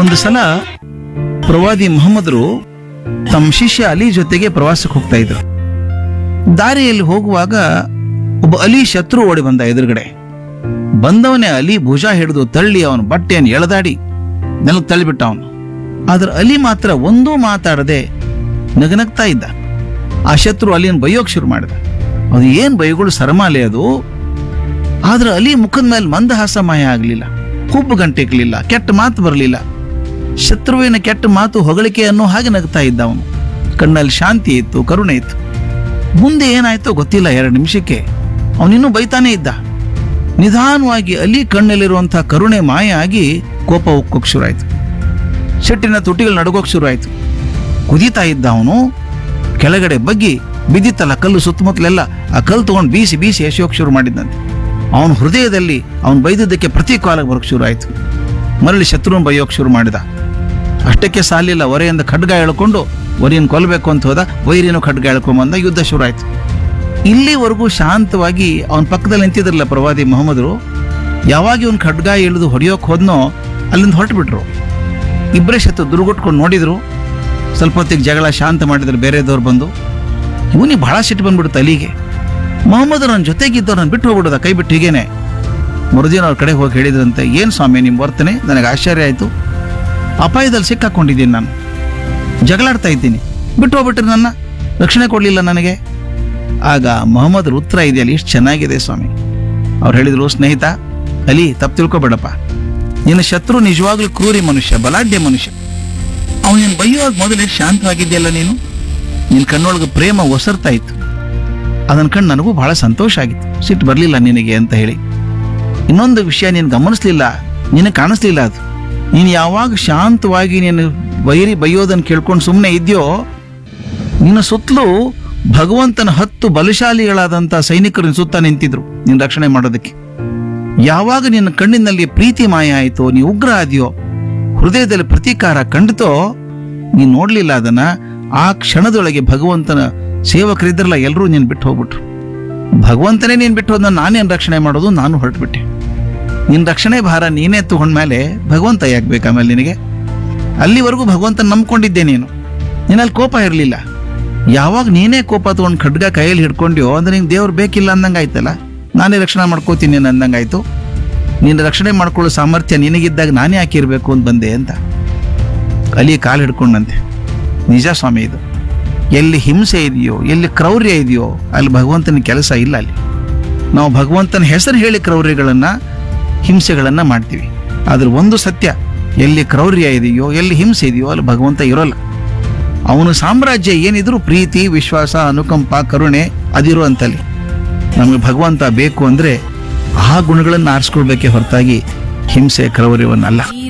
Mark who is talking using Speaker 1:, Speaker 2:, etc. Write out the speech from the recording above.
Speaker 1: ಒಂದು ಸಲ ಪ್ರವಾದಿ ಮೊಹಮ್ಮದರು ತಮ್ಮ ಶಿಷ್ಯ ಅಲಿ ಜೊತೆಗೆ ಪ್ರವಾಸಕ್ಕೆ ಹೋಗ್ತಾ ಇದ್ರು ದಾರಿಯಲ್ಲಿ ಹೋಗುವಾಗ ಒಬ್ಬ ಅಲಿ ಶತ್ರು ಓಡಿ ಬಂದ ಎದುರುಗಡೆ ಬಂದವನೇ ಅಲಿ ಭುಜ ಹಿಡಿದು ತಳ್ಳಿ ಅವನ ಬಟ್ಟೆಯನ್ನು ಎಳೆದಾಡಿ ನೆಲಕ್ಕೆ ತಳ್ಳಿಬಿಟ್ಟ ಅವನು ಆದ್ರೆ ಅಲಿ ಮಾತ್ರ ಒಂದೂ ಮಾತಾಡದೆ ನಗನಗ್ತಾ ಇದ್ದ ಆ ಶತ್ರು ಅಲಿಯನ್ನು ಬೈಯೋಕ್ ಶುರು ಮಾಡಿದ ಅದು ಏನ್ ಬೈಗಳು ಸರಮಾಲೆ ಅದು ಆದ್ರೆ ಅಲಿ ಮುಖದ ಮೇಲೆ ಮಂದಹಾಸ ಮಾಯ ಆಗಲಿಲ್ಲ ಹುಬ್ಬು ಗಂಟೆಗ್ಲಿಲ್ಲ ಕೆಟ್ಟ ಮಾತು ಬರಲಿಲ್ಲ ಶತ್ರುವಿನ ಕೆಟ್ಟ ಮಾತು ಹೊಗಳಿಕೆ ಅನ್ನೋ ಹಾಗೆ ನಗ್ತಾ ಇದ್ದ ಅವನು ಕಣ್ಣಲ್ಲಿ ಶಾಂತಿ ಇತ್ತು ಕರುಣೆ ಇತ್ತು ಮುಂದೆ ಏನಾಯ್ತೋ ಗೊತ್ತಿಲ್ಲ ಎರಡು ನಿಮಿಷಕ್ಕೆ ಅವನಿನ್ನೂ ಬೈತಾನೇ ಇದ್ದ ನಿಧಾನವಾಗಿ ಅಲಿ ಕಣ್ಣಲ್ಲಿರುವಂತಹ ಕರುಣೆ ಮಾಯ ಆಗಿ ಕೋಪ ಉಕ್ಕೋಕ್ ಶುರುವಾಯ್ತು ಶೆಟ್ಟಿನ ತುಟಿಗಳು ನಡುಗೋಕ್ ಶುರುವಾಯ್ತು ಕುದೀತಾ ಇದ್ದ ಅವನು ಕೆಳಗಡೆ ಬಗ್ಗಿ ಬಿದ್ದಿತ್ತಲ್ಲ ಕಲ್ಲು ಸುತ್ತಮುತ್ತಲೆಲ್ಲ ಆ ಕಲ್ಲು ತಗೊಂಡು ಬೀಸಿ ಬೀಸಿ ಎಸೆಯೋಕ್ ಶುರು ಮಾಡಿದ್ದಂತೆ ಅವನ ಹೃದಯದಲ್ಲಿ ಅವನು ಬೈದಿದ್ದಕ್ಕೆ ಪ್ರತಿಕಾಲ ಬರೋಕ್ ಶುರು ಆಯ್ತು ಮರಳಿ ಶತ್ರುನ್ ಬೈಯೋಕ್ ಶುರು ಮಾಡಿದ ಅಷ್ಟಕ್ಕೆ ಸಾಲಿಲ್ಲ ಒರೆಯಿಂದ ಖಡ್ಗ ಎಳ್ಕೊಂಡು ಒರಿಯನ್ನು ಕೊಲ್ಲಬೇಕು ಅಂತ ಹೋದ ವೈರಿಯನ್ನು ಖಡ್ಗ ಎಳ್ಕೊಂಬಂದ ಯುದ್ಧ ಶುರು ಆಯ್ತು ಇಲ್ಲಿವರೆಗೂ ಶಾಂತವಾಗಿ ಅವನ ಪಕ್ಕದಲ್ಲಿ ನಿಂತಿದ್ರಲ್ಲ ಪ್ರವಾದಿ ಮೊಹಮ್ಮದರು ಯಾವಾಗ ಇವನ್ ಖಡ್ಗ ಇಳಿದು ಹೊಡೆಯೋಕ್ ಹೋದ್ನೋ ಅಲ್ಲಿಂದ ಹೊರಟುಬಿಟ್ರು ಇಬ್ಬರೇ ಶತ್ರು ದುರ್ಗುಟ್ಕೊಂಡು ನೋಡಿದ್ರು ಸ್ವಲ್ಪ ಹೊತ್ತಿಗೆ ಜಗಳ ಶಾಂತ ಮಾಡಿದ್ರು ಬೇರೆದವ್ರು ಬಂದು ಇವನಿಗೆ ಬಹಳ ಸಿಟ್ಟು ಬಂದ್ಬಿಡುತ್ತೆ ಅಲಿಗೆ ಮೊಹಮ್ಮದ್ ನನ್ನ ಜೊತೆಗಿದ್ದವ್ರನ್ನ ಬಿಟ್ಟು ಹೋಗ್ಬಿಡೋದ ಕೈ ಬಿಟ್ಟು ಹೀಗೇನೆ ಮರುದಿನ ಅವ್ರ ಕಡೆ ಹೋಗಿ ಹೇಳಿದ್ರಂತೆ ಏನು ಸ್ವಾಮಿ ನಿಮ್ಮ ವರ್ತನೆ ನನಗೆ ಆಶ್ಚರ್ಯ ಆಯಿತು ಅಪಾಯದಲ್ಲಿ ಸಿಕ್ಕಾಕೊಂಡಿದ್ದೀನಿ ನಾನು ಜಗಳಾಡ್ತಾ ಇದ್ದೀನಿ ಬಿಟ್ಟು ಹೋಗ್ಬಿಟ್ರೆ ನನ್ನ ರಕ್ಷಣೆ ಕೊಡಲಿಲ್ಲ ನನಗೆ ಆಗ ಮೊಹಮ್ಮದ್ ಉತ್ತರ ಇದೆಯಲ್ಲ ಎಷ್ಟು ಚೆನ್ನಾಗಿದೆ ಸ್ವಾಮಿ ಅವ್ರು ಹೇಳಿದ್ರು ಸ್ನೇಹಿತ ಅಲಿ ತಪ್ಪು ತಿಳ್ಕೊಬೇಡಪ್ಪ ನಿನ್ನ ಶತ್ರು ನಿಜವಾಗ್ಲೂ ಕ್ರೂರಿ ಮನುಷ್ಯ ಬಲಾಢ್ಯ ಮನುಷ್ಯ ಅವನ ಬೈಯುವಾಗ ಮೊದಲೇ ಶಾಂತವಾಗಿದೆಯಲ್ಲ ನೀನು ನಿನ್ನ ಕಣ್ಣೊಳಗೆ ಪ್ರೇಮ ಒಸರ್ತಾ ಇತ್ತು ಅದನ್ನ ಕಂಡು ನನಗೂ ಬಹಳ ಸಂತೋಷ ಆಗಿತ್ತು ಸಿಟ್ಟು ಬರಲಿಲ್ಲ ನಿನಗೆ ಅಂತ ಹೇಳಿ ಇನ್ನೊಂದು ವಿಷಯ ನೀನು ಗಮನಿಸ್ಲಿಲ್ಲ ನಿನಗೆ ಕಾಣಿಸ್ಲಿಲ್ಲ ಅದು ನೀನು ಯಾವಾಗ ಶಾಂತವಾಗಿ ನೀನು ಬೈರಿ ಬೈಯೋದನ್ನು ಕೇಳ್ಕೊಂಡು ಸುಮ್ಮನೆ ಇದೆಯೋ ನಿನ್ನ ಸುತ್ತಲೂ ಭಗವಂತನ ಹತ್ತು ಬಲಶಾಲಿಗಳಾದಂಥ ಸೈನಿಕರು ನಿನ್ನ ಸುತ್ತ ನಿಂತಿದ್ರು ನಿನ್ನ ರಕ್ಷಣೆ ಮಾಡೋದಕ್ಕೆ ಯಾವಾಗ ನಿನ್ನ ಕಣ್ಣಿನಲ್ಲಿ ಪ್ರೀತಿ ಮಾಯ ಆಯಿತೋ ನೀ ಉಗ್ರ ಆದ್ಯೋ ಹೃದಯದಲ್ಲಿ ಪ್ರತೀಕಾರ ಕಂಡಿತೋ ನೀನು ನೋಡ್ಲಿಲ್ಲ ಅದನ್ನ ಆ ಕ್ಷಣದೊಳಗೆ ಭಗವಂತನ ಸೇವಕರಿದ್ರಲ್ಲ ಎಲ್ಲರೂ ನೀನು ಬಿಟ್ಟು ಹೋಗ್ಬಿಟ್ರು ಭಗವಂತನೇ ನೀನು ಬಿಟ್ಟು ಹೋದ ನಾನೇನು ರಕ್ಷಣೆ ಮಾಡೋದು ನಾನು ಹೊರಟ್ಬಿಟ್ಟೆ ನಿನ್ನ ರಕ್ಷಣೆ ಭಾರ ನೀನೇ ತಗೊಂಡ್ಮೇಲೆ ಭಗವಂತ ಯಾಕೆ ಬೇಕು ಆಮೇಲೆ ನಿನಗೆ ಅಲ್ಲಿವರೆಗೂ ಭಗವಂತನ ನಂಬ್ಕೊಂಡಿದ್ದೆ ನೀನು ನಿನ್ನಲ್ಲಿ ಕೋಪ ಇರಲಿಲ್ಲ ಯಾವಾಗ ನೀನೇ ಕೋಪ ತಗೊಂಡು ಖಡ್ಗ ಕೈಯಲ್ಲಿ ಹಿಡ್ಕೊಂಡ್ಯೋ ಅಂದ್ರೆ ನಿಂಗೆ ದೇವ್ರು ಬೇಕಿಲ್ಲ ಅಂದಂಗೆ ಆಯ್ತಲ್ಲ ನಾನೇ ರಕ್ಷಣೆ ಮಾಡ್ಕೋತೀನಿ ನೀನು ಅಂದಂಗಾಯ್ತು ನಿನ್ನ ರಕ್ಷಣೆ ಮಾಡ್ಕೊಳ್ಳೋ ಸಾಮರ್ಥ್ಯ ನಿನಗಿದ್ದಾಗ ನಾನೇ ಹಾಕಿರ್ಬೇಕು ಅಂತ ಬಂದೆ ಅಂತ ಅಲ್ಲಿ ಕಾಲು ಹಿಡ್ಕೊಂಡಂತೆ ನಿಜ ಸ್ವಾಮಿ ಇದು ಎಲ್ಲಿ ಹಿಂಸೆ ಇದೆಯೋ ಎಲ್ಲಿ ಕ್ರೌರ್ಯ ಇದೆಯೋ ಅಲ್ಲಿ ಭಗವಂತನ ಕೆಲಸ ಇಲ್ಲ ಅಲ್ಲಿ ನಾವು ಭಗವಂತನ ಹೆಸರು ಹೇಳಿ ಕ್ರೌರ್ಯಗಳನ್ನ ಹಿಂಸೆಗಳನ್ನ ಮಾಡ್ತೀವಿ ಆದ್ರೆ ಒಂದು ಸತ್ಯ ಎಲ್ಲಿ ಕ್ರೌರ್ಯ ಇದೆಯೋ ಎಲ್ಲಿ ಹಿಂಸೆ ಇದೆಯೋ ಅಲ್ಲಿ ಭಗವಂತ ಇರೋಲ್ಲ ಅವನ ಸಾಮ್ರಾಜ್ಯ ಏನಿದ್ರು ಪ್ರೀತಿ ವಿಶ್ವಾಸ ಅನುಕಂಪ ಕರುಣೆ ಅದಿರೋ ಅಂತಲ್ಲಿ ನಮಗೆ ಭಗವಂತ ಬೇಕು ಅಂದ್ರೆ ಆ ಗುಣಗಳನ್ನು ಆರಿಸ್ಕೊಳ್ಬೇಕೇ ಹೊರತಾಗಿ ಹಿಂಸೆ ಕ್ರೌರ್ಯವನ್ನಲ್ಲ